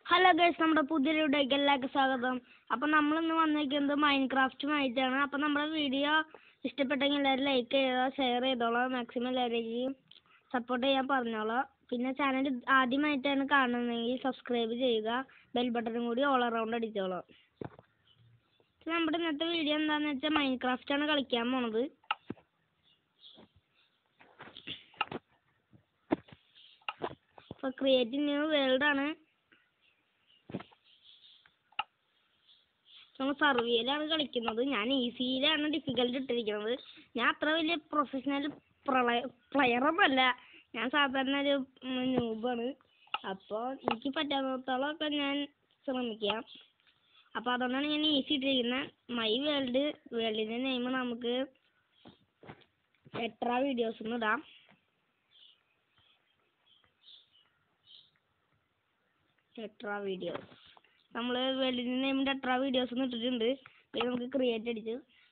Hello guys നമ്മുടെ പുതിയൊരു വീഡിയോയ്ക്ക് എല്ലാവർക്കും സ്വാഗതം അപ്പം നമ്മളിന്ന് വന്നിരിക്കുന്നത് മൈൻക്രാഫ്റ്റുമായിട്ടാണ് അപ്പം നമ്മുടെ വീഡിയോ ഇഷ്ടപ്പെട്ടെങ്കിൽ എല്ലാവരും ലൈക്ക് ചെയ്യുക ഷെയർ ചെയ്തോളാം മാക്സിമം എല്ലാവരെയും സപ്പോർട്ട് ചെയ്യാൻ പറഞ്ഞോളാം പിന്നെ ചാനൽ ആദ്യമായിട്ടാണ് കാണുന്നതെങ്കിൽ സബ്സ്ക്രൈബ് ചെയ്യുക ബെൽ ബട്ടണും കൂടി ഓൾ അറൗണ്ട് അടിച്ചോളാം പിന്നെ നമ്മുടെ ഇന്നത്തെ വീഡിയോ എന്താണെന്ന് വെച്ചാൽ മൈൻക്രാഫ്റ്റാണ് കളിക്കാൻ പോണത് ഇപ്പോൾ ക്രിയേറ്റ് ന്യൂ വേൾഡ് ആണ് നമ്മൾ സർവിയയിലാണ് കളിക്കുന്നത് ഞാൻ ഈസിയിലാണ് ഡിഫിക്കൽട്ട് ഇട്ടിരിക്കുന്നത് ഞാൻ അത്ര വലിയ പ്രൊഫഷണൽ പ്രളയ പ്ലെയറൊന്നുമല്ല ഞാൻ സാധാരണ ഒരു ന്യൂബാണ് അപ്പോൾ എനിക്ക് പറ്റാവുന്നിടത്തോളം ഒക്കെ ഞാൻ ശ്രമിക്കാം അപ്പോൾ അതുകൊണ്ടാണ് ഞാൻ ഈസി ഇട്ടിരിക്കുന്നത് മൈ വേൾഡ് വേൾഡിൻ്റെ നെയിം നമുക്ക് എത്ര വീഡിയോസ് എന്ന് ഇടാം എത്ര വീഡിയോസ് നമ്മൾ വേൾഡിൻ്റെ നെയിമിൻ്റെ എത്ര വീഡിയോസ് എന്ന് ഇട്ടിട്ടുണ്ട് പിന്നെ നമുക്ക് ക്രിയേറ്റ് അടിച്ച്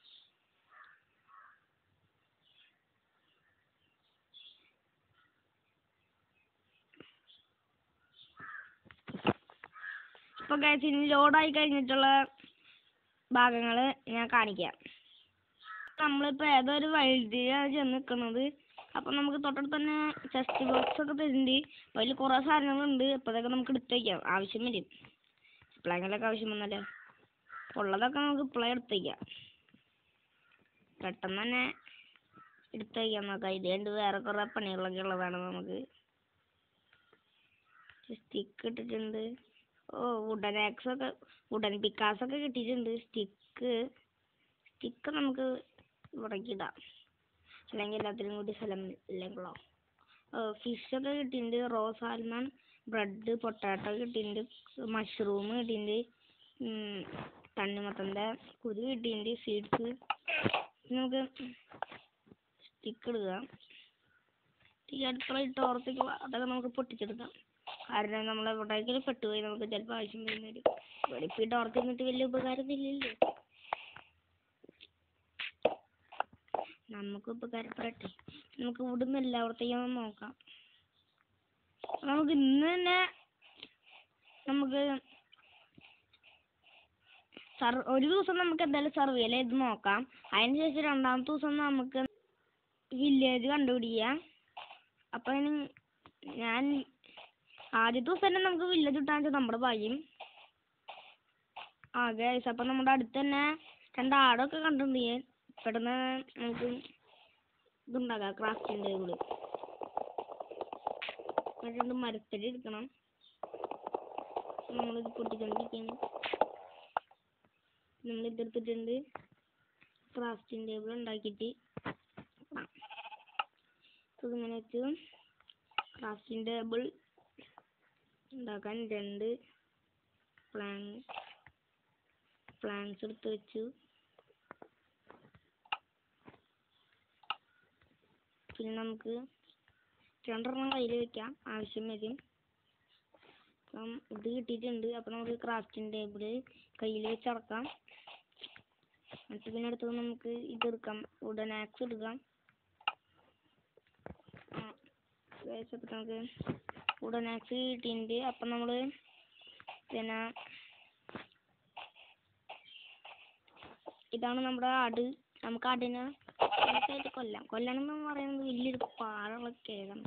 ഇപ്പോൾ ഗൈസ് ഇനി ലോഡായി കഴിഞ്ഞിട്ടുള്ള ഭാഗങ്ങൾ ഞാൻ കാണിക്കാം നമ്മളിപ്പോൾ ഏതൊരു വൈദ്യുതിയാണ് ചെന്ന് നിൽക്കുന്നത് അപ്പം നമുക്ക് തൊട്ടടുത്ത് തന്നെ ചെസ്റ്റ് ബോക്സ് ഒക്കെ തരുന്നുണ്ട് അപ്പോൾ അതിൽ കുറേ സാധനങ്ങളുണ്ട് ഇപ്പോഴതൊക്കെ നമുക്ക് എടുത്ത് വയ്ക്കാം ആവശ്യം വരും ഇപ്പോഴെങ്കിലൊക്കെ ആവശ്യം വന്നല്ലേ ഉള്ളതൊക്കെ നമുക്ക് ഇപ്പോഴേ എടുത്ത് വയ്ക്കാം പെട്ടെന്ന് തന്നെ എടുത്ത് വയ്ക്കാൻ നോക്കാം ഇത് കണ്ട് വേറെ കുറേ പണികളൊക്കെ ഉള്ളതാണ് നമുക്ക് സ്റ്റിക്ക് ഇട്ടിട്ടുണ്ട് ഓ വുഡൻ ആക്സ് ഒക്കെ വുഡൻ പിക്കാസ് ഒക്കെ കിട്ടിയിട്ടുണ്ട് സ്റ്റിക്ക് സ്റ്റിക്ക് നമുക്ക് ഇവിടേക്ക് ഇടാം അല്ലെങ്കിൽ എല്ലാത്തിനും കൂടി സ്ഥലം ഇല്ലെങ്കിലോ ഫിഷ് ഒക്കെ കിട്ടിയിട്ടുണ്ട് റോ സാൽമൺ ബ്രെഡ് പൊട്ടാറ്റോ കിട്ടിയിട്ടുണ്ട് മഷ്റൂം കിട്ടിയിട്ടുണ്ട് തണ്ണിമത്തൻ്റെ കുരു കിട്ടിയിട്ടുണ്ട് സീഡ്സ് നമുക്ക് സ്റ്റിക്ക് ഇടുക ഈ അടുക്കള ഇട്ട് ഓർത്തിക്കുക അതൊക്കെ നമുക്ക് പൊട്ടിച്ചെടുക്കാം കാരണം നമ്മൾ എവിടേക്കെങ്കിലും പെട്ടുപോയി നമുക്ക് ചിലപ്പോൾ ആവശ്യം വരുന്ന വരും ഇവിടെ ഇപ്പോൾ ഈ ടോർച്ച് നിന്നിട്ട് വലിയ ഉപകാരമൊന്നുമില്ലല്ലോ നമുക്ക് ഉപകാരപ്പെടട്ടെ നമുക്ക് ഇവിടുന്ന് എല്ലായിടത്തേക്കും നോക്കാം നമുക്ക് ഇന്ന് തന്നെ നമുക്ക് സർ ഒരു ദിവസം നമുക്ക് എന്തായാലും സർവേയിൽ ചെയ്ത് നോക്കാം അതിന് ശേഷം രണ്ടാമത്തെ ദിവസം നമുക്ക് വില്ലേജ് കണ്ടുപിടിക്കാം അപ്പം ഇനി ഞാൻ ആദ്യത്തെ ദിവസം തന്നെ നമുക്ക് വില്ലേജ് കിട്ടാന്ന് വെച്ചാൽ നമ്മുടെ ഭാഗ്യം ആ ഗൈസ് അപ്പം നമ്മുടെ അടുത്ത് തന്നെ രണ്ട് ആടൊക്കെ കണ്ടിട്ടുണ്ട് ഞാൻ പെട്ടെന്ന് നമുക്ക് ഇതുണ്ടാക്കാം ക്രാഫ്റ്റിംഗ് ടേബിൾ രണ്ട് മരത്തടി എടുക്കണം നമ്മളിത് പൊട്ടിക്കൊണ്ടിരിക്കുകയാണ് നമ്മൾ ഇതെടുത്തിട്ടുണ്ട് ക്രാഫ്റ്റിംഗ് ടേബിൾ ഉണ്ടാക്കിയിട്ട് ഇതിങ്ങനെ വെച്ച് ക്രാഫ്റ്റിംഗ് ടേബിൾ ഉണ്ടാക്കാൻ രണ്ട് പ്ലാൻ പ്ലാൻസ് എടുത്ത് വെച്ചു പിന്നെ നമുക്ക് രണ്ടെണ്ണം കയ്യിൽ വെക്കാം ആവശ്യം വരും അപ്പം ഇത് കിട്ടിയിട്ടുണ്ട് അപ്പം നമുക്ക് ക്രാഫ്റ്റിംഗ് ടേബിൾ കയ്യിൽ വെച്ച് ഇറക്കാം എന്നിട്ട് പിന്നെ അടുത്തത് നമുക്ക് ഇതെടുക്കാം വുഡൻ ആക്സ് എടുക്കാം ആ അപ്പം നമുക്ക് വുഡൻ ആക്സ് കിട്ടിയിട്ടുണ്ട് അപ്പം നമ്മൾ പിന്നെ ഇതാണ് നമ്മുടെ ആട് നമുക്ക് ആടിനെ ആയിട്ട് കൊല്ലാം കൊല്ലണം എന്ന് പറയുന്നത് വലിയൊരു പാടുള്ള കേൾക്കണം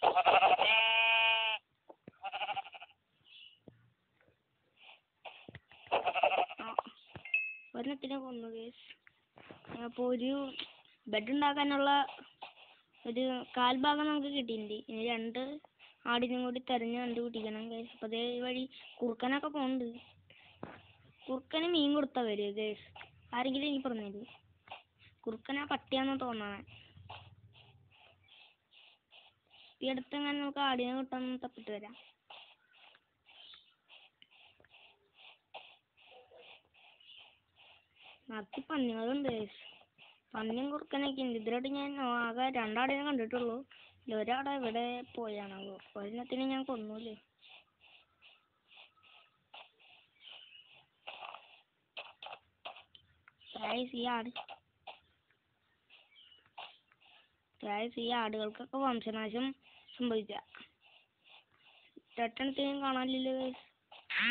ഒരെണ്ണത്തിനെ കൊന്നു കേസ് അപ്പോൾ ഒരു ബെഡ് ഉണ്ടാക്കാനുള്ള ഒരു കാൽ ഭാഗം നമുക്ക് കിട്ടിയിട്ടുണ്ട് ഇനി രണ്ട് ആടിനും കൂടി തെരഞ്ഞ് കണ്ടുപിടിക്കണം കേസ് അപ്പോൾ അതേ വഴി കുറുക്കനൊക്കെ പോകുന്നുണ്ട് കുറുക്കന് മീൻ കൊടുത്താൽ വരും കേസ് ആരെങ്കിലും എനിക്ക് പറഞ്ഞു തരൂ കുറുക്കനാ പട്ടിയാന്ന് തോന്നണേ ഈ അടുത്തെങ്ങനെ നമുക്ക് ആടിനെ കിട്ടാൻ തപ്പിട്ട് വരാം നിറച്ച് പന്നികളുണ്ട് പന്നിയും കുറുക്കനൊക്കെ ഉണ്ട് ഇതിലായിട്ട് ഞാൻ ആകെ രണ്ടാടിനെ കണ്ടിട്ടുള്ളൂ ഒരാടെ ഇവിടെ പോയാണോ ഒരെണ്ണത്തിനെ ഞാൻ കൊന്നൂലേ ഗൈസ് ഈ ആട് ഗൈസ് ഈ ആടുകൾക്കൊക്കെ വംശനാശം സംഭവിച്ച രണ്ടെണ്ണത്തിനെയും കാണാനില്ലല്ലോ ഗൈസ്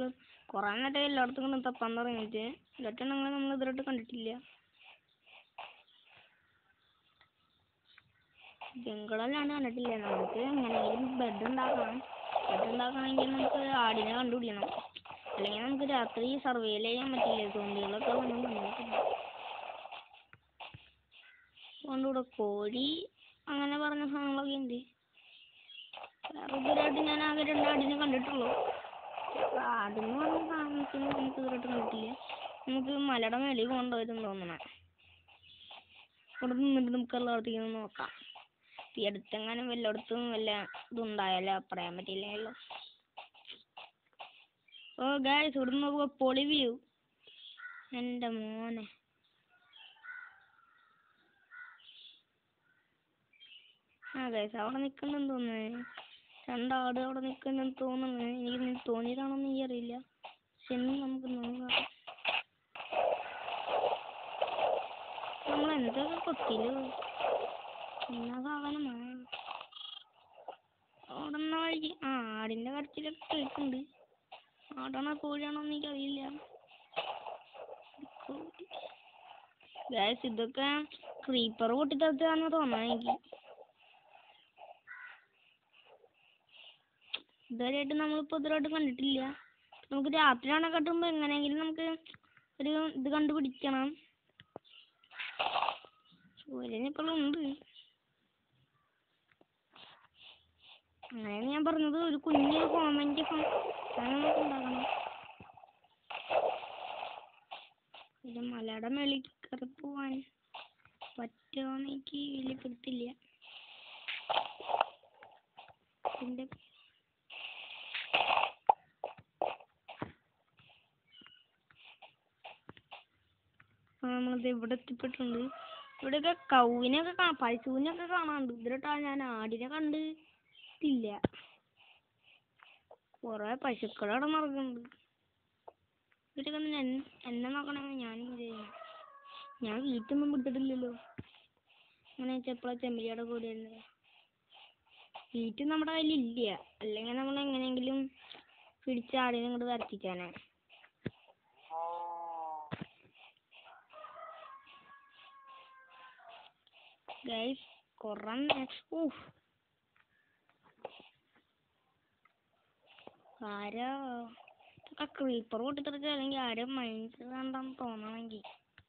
നമ്മൾ കുറേ നേരം എല്ലായിടത്തും കൊണ്ട് തപ്പാൻ തുടങ്ങിയിട്ട് ഇതൊക്കെയാണെങ്കിൽ നമ്മൾ ഇതുവരെയായിട്ട് കണ്ടിട്ടില്ല ജംഗിളല്ലാണ്ട് കണ്ടിട്ടില്ല നമുക്ക് എങ്ങനെയെങ്കിലും ബെഡ് ഉണ്ടാക്കണം ബെഡ് ഉണ്ടാക്കണമെങ്കിൽ നമുക്ക് ആടിനെ കണ്ടുപിടിക്കണം അല്ലെങ്കിൽ നമുക്ക് രാത്രി സർവൈവ് ചെയ്യാൻ പറ്റില്ല സോംബികളൊക്കെ വന്ന് കണ്ടിട്ടില്ല അതുകൊണ്ട് ഇവിടെ കോഴി അങ്ങനെ പറഞ്ഞ സാധനങ്ങളൊക്കെ ഉണ്ട് വേറെ ഇതുവരെയായിട്ട് ഞാൻ ആകെ രണ്ട് ആടിനെ കണ്ടിട്ടുള്ളൂ ആടെന്ന് പറഞ്ഞ സാധനത്തിന് നമുക്ക് ഇതുവരെയായിട്ട് കണ്ടിട്ടില്ല നമുക്ക് മലയുടെ മേളിൽ കൊണ്ടുപോയിരുന്നു തോന്നണേ ഇവിടെ നിന്നിട്ട് നമുക്ക് എല്ലായിടത്തേക്കും ഒന്ന് നോക്കാം ഈ അടുത്തെങ്ങാനും വല്ലയിടത്തും വല്ല ഇതുണ്ടായാലോ പറയാൻ പറ്റില്ലല്ലോ ഓ ഗായ്സ് ഇവിടെ നോക്കുമ്പോ പൊളി വ്യൂ എൻ്റെ മോനെ ആ ഗൈസ് അവിടെ നിൽക്കുന്നെന്ന് തോന്നുന്നു രണ്ടാട് അവിടെ നിൽക്കുന്നെന്ന് തോന്നുന്നു എനിക്ക് നീ തോന്നിയതാണോന്ന് എനിക്കറിയില്ല പക്ഷെ ഇനി നമുക്ക് നോക്കാം നമ്മൾ എന്തൊക്കെ കൊത്തില്ലോ എന്നാ സാധനമാണ് ഓടുന്ന വഴി ആ ആടിൻ്റെ കരച്ചിലൊക്കെ കേൾക്കുന്നുണ്ട് ആടാണോ കോഴിയാണോ എന്ന് എനിക്കറിയില്ല ഗായ്സ് ഇതൊക്കെ ക്രീപ്പർ പൊട്ടിത്തെറിച്ചതാണെന്ന് തോന്നണം എനിക്ക് ഇതുവരെയായിട്ട് നമ്മളിപ്പോൾ ഇതുവരെയായിട്ട് കണ്ടിട്ടില്ല നമുക്ക് രാത്രിയാണ് കട്ടുമ്പോൾ എങ്ങനെയെങ്കിലും നമുക്ക് ഒരു ഇത് കണ്ടുപിടിക്കണം സൂര്യൻ ഇപ്പോഴും ഉണ്ട് അങ്ങനെയാണ് ഞാൻ പറഞ്ഞത് ഒരു കുഞ്ഞൊരു കോമന്റ് അങ്ങനെ നമുക്ക് ഉണ്ടാക്കണം ഇത് മലയുടെ മേളിൽ കയറി പോവാൻ പറ്റുമോന്ന് എനിക്ക് വലിയ പിടുത്തില്ല ഇതിന്റെ ആ നമ്മളിത് ഇവിടെ എത്തിപ്പെട്ടിട്ടുണ്ട് ഇവിടെയൊക്കെ കൗവിനൊക്കെ കാണാം പശുവിനൊക്കെ കാണാനുണ്ട് ഇതിലിട്ടാ ഞാൻ ആടിനെ കണ്ടിട്ടില്ല കൊറേ പശുക്കൾ അവിടെ നടക്കുന്നുണ്ട് ഇവരൊക്കെ ഒന്ന് എൻ- എന്നെ നോക്കണമെങ്കിൽ ഞാൻ ചെയ്യുന്നു ഞാൻ വീട്ടൊന്നും വിട്ടിട്ടില്ലല്ലോ അങ്ങനെ ചെപ്പള ചെമ്മരിയുടെ കൂടെ ഇരുന്നത് വീട്ട് നമ്മുടെ കയ്യിലില്ല അല്ലെങ്കിൽ നമ്മൾ എങ്ങനെയെങ്കിലും പിടിച്ച് ആടിനെ ഇങ്ങോട്ട് വരത്തിക്കാനാ ഗൈസ് കൊറേ ഊഫ് ആരാ ഇതൊക്കെ ക്രീപ്പർ പൊട്ടിത്തെറിച്ച അല്ലെങ്കിൽ ആരും മൈൻഡ് കണ്ടെന്ന് തോന്നണമെങ്കിൽ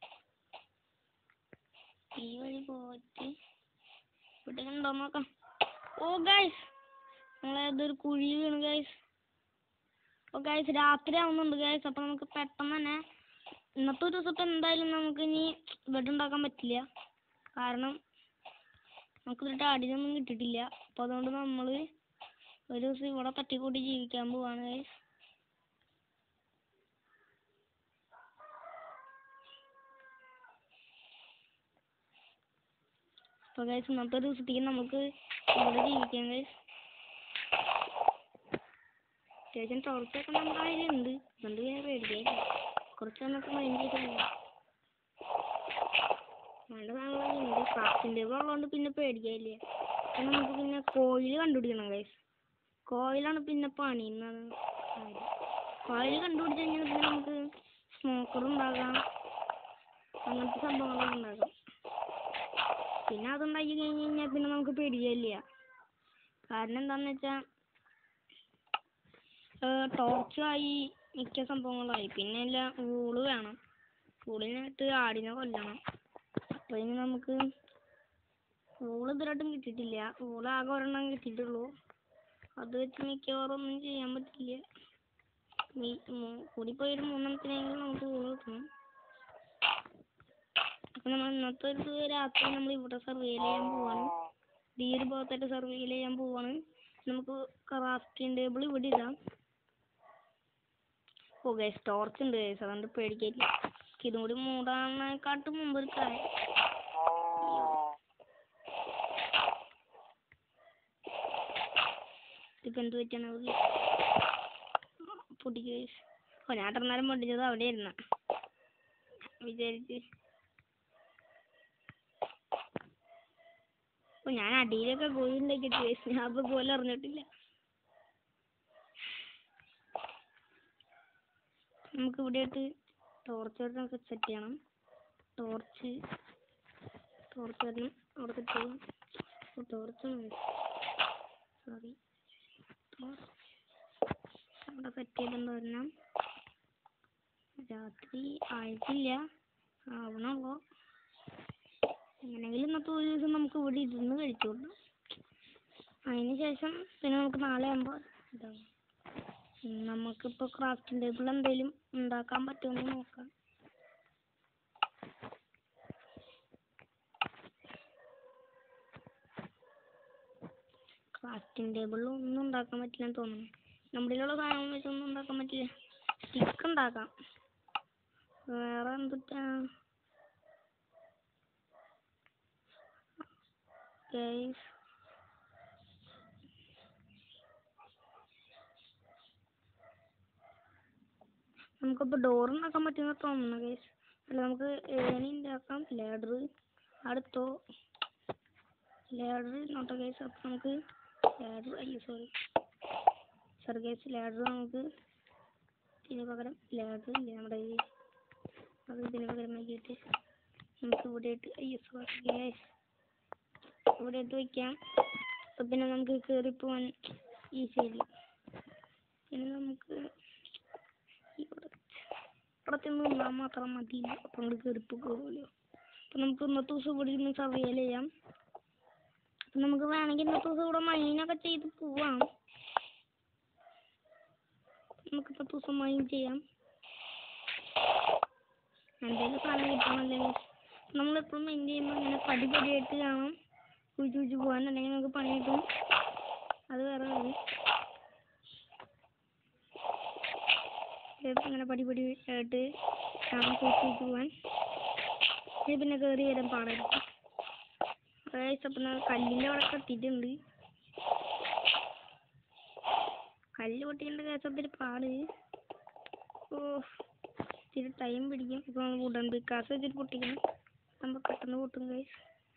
ഈ വഴി പോയിട്ട് ഇവിടെ ഉണ്ടോ നോക്കാം ഓ ഗൈസ് നമ്മളേതൊരു കുഴി വീണു ഗൈസ് ഓ ഗൈസ് രാത്രി ആവുന്നുണ്ട് ഗൈസ് അപ്പൊ നമുക്ക് പെട്ടെന്ന് തന്നെ ഇന്നത്തെ ഒരു ദിവസം ഇപ്പൊ എന്തായാലും നമുക്ക് ഇനി ബെഡ് ഉണ്ടാക്കാൻ പറ്റില്ല കാരണം നമുക്ക് ഇതിട്ട് ആടിനൊന്നും കിട്ടിയിട്ടില്ല അപ്പൊ അതുകൊണ്ട് നമ്മള് ഒരു ദിവസം ഇവിടെ തട്ടിക്കൂട്ടി ജീവിക്കാൻ പോവാണ് ഗൈസ് അപ്പൊ ഗൈസ് ഇന്നത്തെ ഒരു ദിവസത്തേക്ക് നമുക്ക് ഇവിടെ ജീവിക്കാം ഗൈസ് അത്യാവശ്യം ടോർച്ചൊക്കെ നമ്മുടെ കയ്യിലുണ്ട് അതുകൊണ്ട് പിന്നെ പേടിക്കാനില്ല കുറച്ച് നമുക്ക് മൈൻഡ് ചെയ്തില്ല നല്ല സാധനങ്ങളൊക്കെ ഉണ്ട് ക്രാഫ്റ്റിംഗ് ടേബിൾ ഉള്ളതുകൊണ്ട് പിന്നെ പേടിക്കാനില്ല പിന്നെ നമുക്ക് പിന്നെ കോയിൽ കണ്ടുപിടിക്കണം ഗൈസ് കോയിലാണ് പിന്നെ പണി എന്നാണ് കാര്യം കോയിൽ കണ്ടുപിടിച്ച് കഴിഞ്ഞാൽ പിന്നെ നമുക്ക് സ്മോക്കർ ഉണ്ടാക്കാം അങ്ങനത്തെ സംഭവങ്ങളൊക്കെ ഉണ്ടാക്കാം പിന്നെ അതുണ്ടാക്കി കഴിഞ്ഞ് കഴിഞ്ഞാൽ പിന്നെ നമുക്ക് പേടിക്കാനില്ല കാരണം എന്താന്ന് വെച്ചാൽ ടോർച്ചായി മിക്ക സംഭവങ്ങളായി പിന്നെ എല്ലാം വൂള് വേണം വൂളിനായിട്ട് ആടിനെ കൊല്ലണം അപ്പോൾ ഇനി നമുക്ക് വൂള് ഇതുവരെയായിട്ടും കിട്ടിയിട്ടില്ല വൂള് ആകെ ഒരെണ്ണം കിട്ടിയിട്ടുള്ളൂ അത് വെച്ച് മിക്കവാറും ഒന്നും ചെയ്യാൻ പറ്റില്ല മീ- മൂ- കൂടിപ്പോയി ഒരു മൂന്നെണ്ണത്തിനെങ്കിലും നമുക്ക് വൂള് കിട്ടണം അപ്പോൾ നമ്മൾ ഇന്നത്തെ ഒരു രാത്രി നമ്മൾ ഇവിടെ സർവൈവ് ചെയ്യാൻ പോവാണ് ഈ ഒരു ഭാഗത്തായിട്ട് സർവൈവ് ചെയ്യാൻ പോവാണ് നമുക്ക് ക്രാഫ്റ്റിംഗ് ടേബിൾ ഇവിടെ ഇടാം ഓ ഗൈസ് ടോർച്ച് ഉണ്ട് ഗൈസ് അതുകൊണ്ട് പേടിക്കില്ല ഇതും കൂടി മൂടാനേക്കാട്ടും മുമ്പ് ഒരു കാര്യം ഇതിപ്പോ എന്ത് പറ്റിയാണ് അവിടെ പൊട്ടിക്ക് ഗൈസ് ഓ ഞാൻ അത്ര നേരം പൊട്ടിച്ചത് അവിടെ ഇരുന്ന വിചാരിച്ച് ഓ ഞാൻ അടിയിലൊക്കെ പോയി ഉണ്ടാക്കിയിട്ട് ഗൈസ് ഞാൻ അപ്പൊ പോലെ അറിഞ്ഞിട്ടില്ല നമുക്ക് ഇവിടെയായിട്ട് ടോർച്ച് നമുക്ക് സെറ്റ് ചെയ്യണം ടോർച്ച് ടോർച്ച് വരണം അവിടെ സെറ്റ് ചെയ്യും ടോർച്ച് സോറി അവിടെ സെറ്റ് ചെയ്തുകൊണ്ട് വരണം രാത്രി ആയിട്ടില്ല ആവണുള്ളൂ എങ്ങനെയെങ്കിലും ഇന്നത്തെ ഒരു ദിവസം നമുക്ക് ഇവിടെ ഇരുന്ന് കഴിച്ചോളൂ അതിന് ശേഷം പിന്നെ നമുക്ക് നാളെ ആകുമ്പോൾ ഇതാവും ഉം, നമുക്കിപ്പോൾ ക്രാഫ്റ്റിംഗ് ടേബിൾ എന്തെങ്കിലും ഉണ്ടാക്കാൻ പറ്റുമെന്ന് നോക്കാം ക്രാഫ്റ്റിംഗ് ടേബിളിൽ ഒന്നും ഉണ്ടാക്കാൻ പറ്റില്ലെന്ന് തോന്നുന്നു നമ്മുടെ കയ്യിലുള്ള സാധനം വെച്ചൊന്നും ഉണ്ടാക്കാൻ പറ്റില്ല സ്റ്റിക്ക് ഉണ്ടാക്കാം വേറെ എന്തിട്ടാ ഗൈസ് നമുക്കിപ്പോൾ ഡോർ ഉണ്ടാക്കാൻ പറ്റുമെന്ന് തോന്നുന്നു ഗൈസ് അല്ല നമുക്ക് ഏണി ഉണ്ടാക്കാം ലാഡർ അടുത്തോ ലാഡർ നോട്ടെ ഗൈസ് അപ്പം നമുക്ക് ലാഡർ അയ്യോ സോറി സോറി ഗൈസ് ലാഡർ നമുക്ക് ഇതിന് പകരം ലാഡർ ഇല്ല നമ്മുടെ കയ്യിൽ അത് ഇതിന് പകരം നോക്കിയിട്ട് നമുക്ക് ഇവിടെ ഇട്ട് അയ്യോ സോറി ഗൈസ് ഇവിടെ ഇട്ട് വയ്ക്കാം അപ്പം പിന്നെ നമുക്ക് കയറി പോവാൻ ഈസി ആയിരിക്കും പിന്നെ നമുക്ക് ഇവിടെ ഇവിടെ ചെന്ന് നിന്നാൽ മാത്രം മതി അപ്പം അങ്ങോട്ട് കയറിപ്പോ കയറുമല്ലോ അപ്പം നമുക്ക് ഇന്നത്തെ ദിവസം ഇവിടെ ഇരുന്ന് സർവൈവൽ ചെയ്യാം അപ്പം നമുക്ക് വേണമെങ്കിൽ ഇന്നത്തെ ദിവസം ഇവിടെ മൈനൊക്കെ ചെയ്ത് പോവാം നമുക്ക് ഇന്നത്തെ ദിവസം മൈൻ ചെയ്യാം എന്തെങ്കിലും സാധനം കിട്ടണമല്ലെങ്കിൽ നമ്മളെപ്പോഴും മൈൻ ചെയ്യുമ്പോൾ ഇങ്ങനെ പടി പടിയായിട്ട് കാണാം കുഴിച്ച് കുഴിച്ച് പോകാൻ അല്ലെങ്കിൽ നമുക്ക് പണി കിട്ടും അത് വേറെ കാര്യം ഇതിപ്പോ ഇങ്ങനെ പടി പടി ആയിട്ട് കാണാം കുഴിച്ച് കുഴിച്ച് പോകാൻ ഇത് പിന്നെ കയറി വരാൻ പാടായിരിക്കും ഗൈസ് അപ്പം കല്ലിൻ്റെ അവിടെ കത്തിയിട്ടുണ്ട് കല്ല് പൊട്ടിക്കേണ്ട കേസത്തിൽ പാട് ഓ ഇത്തിരി ടൈം പിടിക്കും ഇപ്പോൾ വുഡൻ പിക്കാസ് വെച്ചിട്ട് പൊട്ടിക്കണം നമ്മൾ പെട്ടെന്ന് പൊട്ടും ഗൈസ്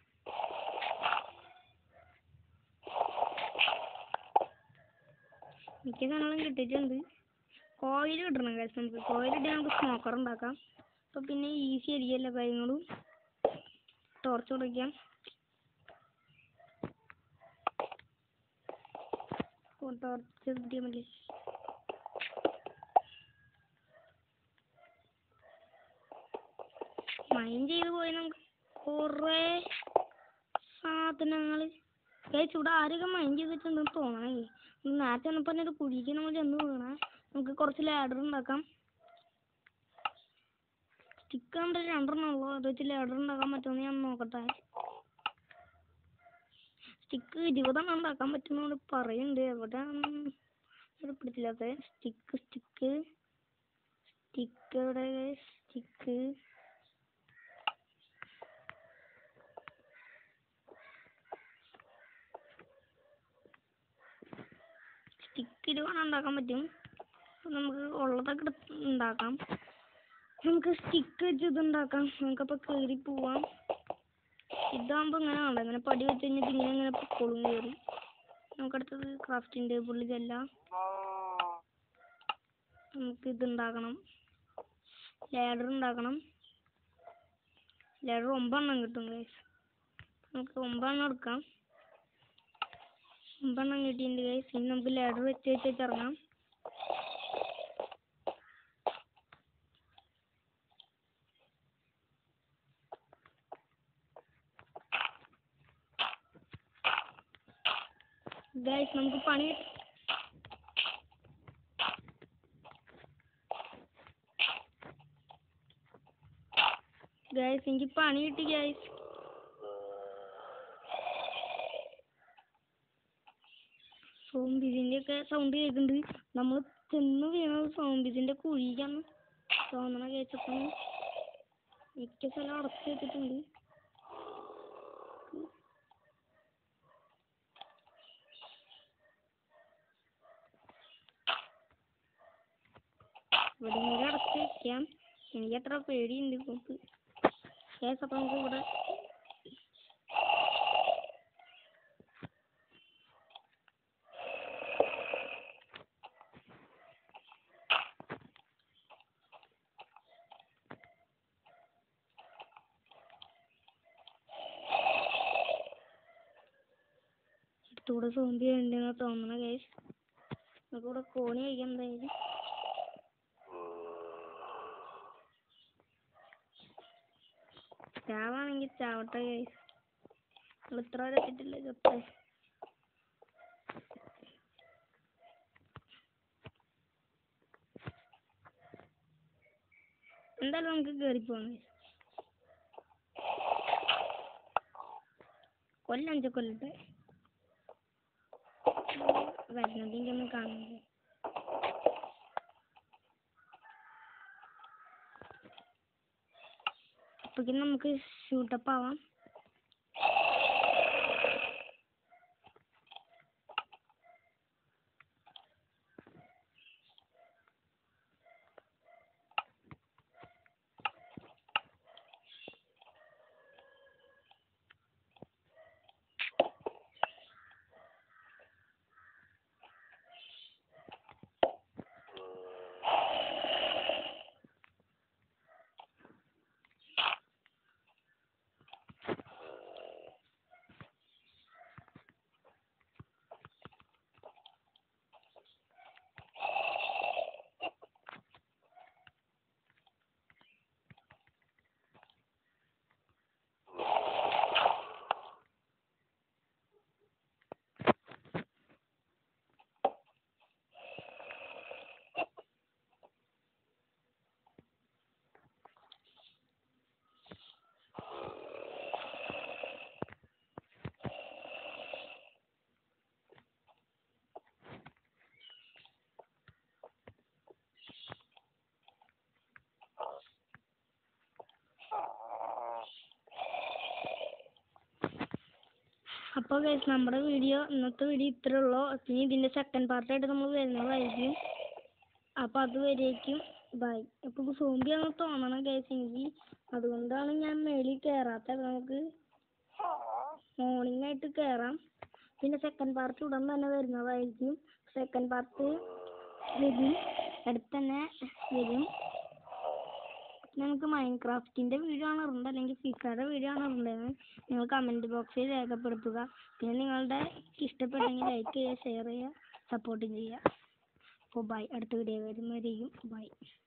മിക്ക സാധനങ്ങളും കിട്ടിയിട്ടുണ്ട് കോയിൽ കിട്ടണം ഗൈസ് നമുക്ക് കോയിൽ ഇട്ട് നമുക്ക് സ്മോക്കർ ഉണ്ടാക്കാം അപ്പോൾ പിന്നെ ഈസി ആയിരിക്കും എല്ലാ കാര്യങ്ങളും ടോർച്ച് കൊടുക്കാം ടോർച്ച് കിട്ടിയാൽ മതി മൈൻ ചെയ്ത് പോയി നമുക്ക് കുറേ സാധനങ്ങൾ ഗൈസ് ഇവിടെ ആരൊക്കെ മൈൻ ചെയ്തിട്ടുണ്ടെന്ന് തോന്നണേ നേരത്തെ വന്നപ്പോൾ തന്നെ ഒരു കുഴിക്ക് നമ്മൾ ചെന്ന് വീണേ നമുക്ക് കുറച്ച് ലാഡർ ഉണ്ടാക്കാം സ്റ്റിക്ക് നമ്മുടെ രണ്ടെണ്ണം ഉള്ളൂ അത് വെച്ച് ലാഡർ ഉണ്ടാക്കാൻ പറ്റുമെന്ന് ഞാൻ നോക്കട്ടെ സ്റ്റിക്ക് ഇരുപതെണ്ണം ഉണ്ടാക്കാൻ പറ്റുമെന്ന് പറയുന്നുണ്ട് എവിടെ പിടിച്ചില്ലാത്ത സ്റ്റിക്ക് സ്റ്റിക്ക് സ്റ്റിക്ക് എവിടെ സ്റ്റിക്ക് സ്റ്റിക്ക് ഇരുപതെണ്ണം ഉണ്ടാക്കാൻ പറ്റും അപ്പൊ നമുക്ക് ഉള്ളതൊക്കെ എടുത്ത് ഉണ്ടാക്കാം നമുക്ക് സ്റ്റിക്ക് വെച്ച് ഇത് ഉണ്ടാക്കാം നമുക്കപ്പോൾ കയറി പോവാം ഇതാകുമ്പോൾ ഇങ്ങനെ വേണ്ട ഇങ്ങനെ പടി വെച്ച് കഴിഞ്ഞിട്ട് ഇങ്ങനെ ഇങ്ങനെ പൊക്കോളും കയറി നമുക്കടുത്തത് ക്രാഫ്റ്റിംഗ് ടേബിളിൽ ചെല്ലാം നമുക്ക് ഇത് ഉണ്ടാക്കണം ലാഡർ ഉണ്ടാക്കണം ലാഡർ ഒമ്പതെണ്ണം കിട്ടും ഗൈസ് നമുക്ക് ഒമ്പതെണ്ണം എടുക്കാം ഒമ്പതെണ്ണം കിട്ടിയിട്ടുണ്ട് ഗൈസ് ഇനി നമുക്ക് ലാഡർ വെച്ച് വെച്ച് വെച്ച് ഇറങ്ങാം ഗൈസ് നമുക്ക് പണി ഗൈസ് എനിക്ക് പണി കിട്ടി ഗൈസ് സോംബിസിന്റെ ഒക്കെ സൗണ്ട് കേൾക്കുന്നുണ്ട് നമ്മൾ ചെന്ന് വീണത് സോംബിസിന്റെ കുഴിക്കാണ് തോന്നണ കേച്ചപ്പം മിക്ക സ്ഥലം അടച്ചു വെച്ചിട്ടുണ്ട് ഇവിടെ ഇങ്ങനെ അടച്ചു വെക്കാം എനിക്ക് അത്ര പേടിയുണ്ട് നമുക്ക് കേസ് അപ്പം നമുക്ക് ഇവിടെ ഇവിടെ സോംബി ഉണ്ടെന്ന് തോന്നണ ഗൈസ് നമുക്ക് ഇവിടെ കോണി കഴിക്കാം എന്തായാലും ചാവാണെങ്കിൽ ചാവട്ടെ ഗൈസ് നമ്മൾ ഇത്ര വരെ എത്തിയിട്ടില്ല ചത്തേ എന്തായാലും നമുക്ക് കയറി പോവാം guys. കൊല്ലം അഞ്ച് കൊല്ലട്ടെ വരുന്നത് എനിക്കൊന്നും കാണുന്നില്ല അപ്പോഴേക്കും നമുക്ക് ഷൂട്ടപ്പ് ആവാം അപ്പോൾ ഗൈസ് നമ്മുടെ വീഡിയോ ഇന്നത്തെ വീഡിയോ ഇത്രേ ഉള്ളൂ ഇനി ഇതിൻ്റെ സെക്കൻഡ് പാർട്ടായിട്ട് നമ്മൾ വരുന്നതായിരിക്കും അപ്പോൾ അതുവരേക്കും ബൈ അപ്പോൾ സോംബിയാണെന്ന് തോന്നണം ഗൈസ് എനിക്ക് അതുകൊണ്ടാണ് ഞാൻ മേളിൽ കയറാത്തത് നമുക്ക് മോർണിംഗ് ആയിട്ട് കയറാം പിന്നെ സെക്കൻഡ് പാർട്ട് ഉടൻ തന്നെ വരുന്നതായിരിക്കും സെക്കൻഡ് പാർട്ട് വരും അടുത്ത് തന്നെ വരും നമുക്ക് മൈൻക്രാഫ്റ്റിൻ്റെ വീഡിയോ ആണ് ഇടേണ്ടത് അല്ലെങ്കിൽ ഫിഫയുടെ വീഡിയോ ആണ് ഇടേണ്ടത് നിങ്ങൾ കമൻറ്റ് ബോക്സിൽ രേഖപ്പെടുത്തുക പിന്നെ നിങ്ങളുടെ ഇഷ്ടപ്പെട്ടെങ്കിൽ ലൈക്ക് ചെയ്യുക ഷെയർ ചെയ്യുക സപ്പോർട്ട് ചെയ്യുക അപ്പോൾ ബൈ അടുത്ത വീഡിയോ വരുന്നവരെയും ബൈ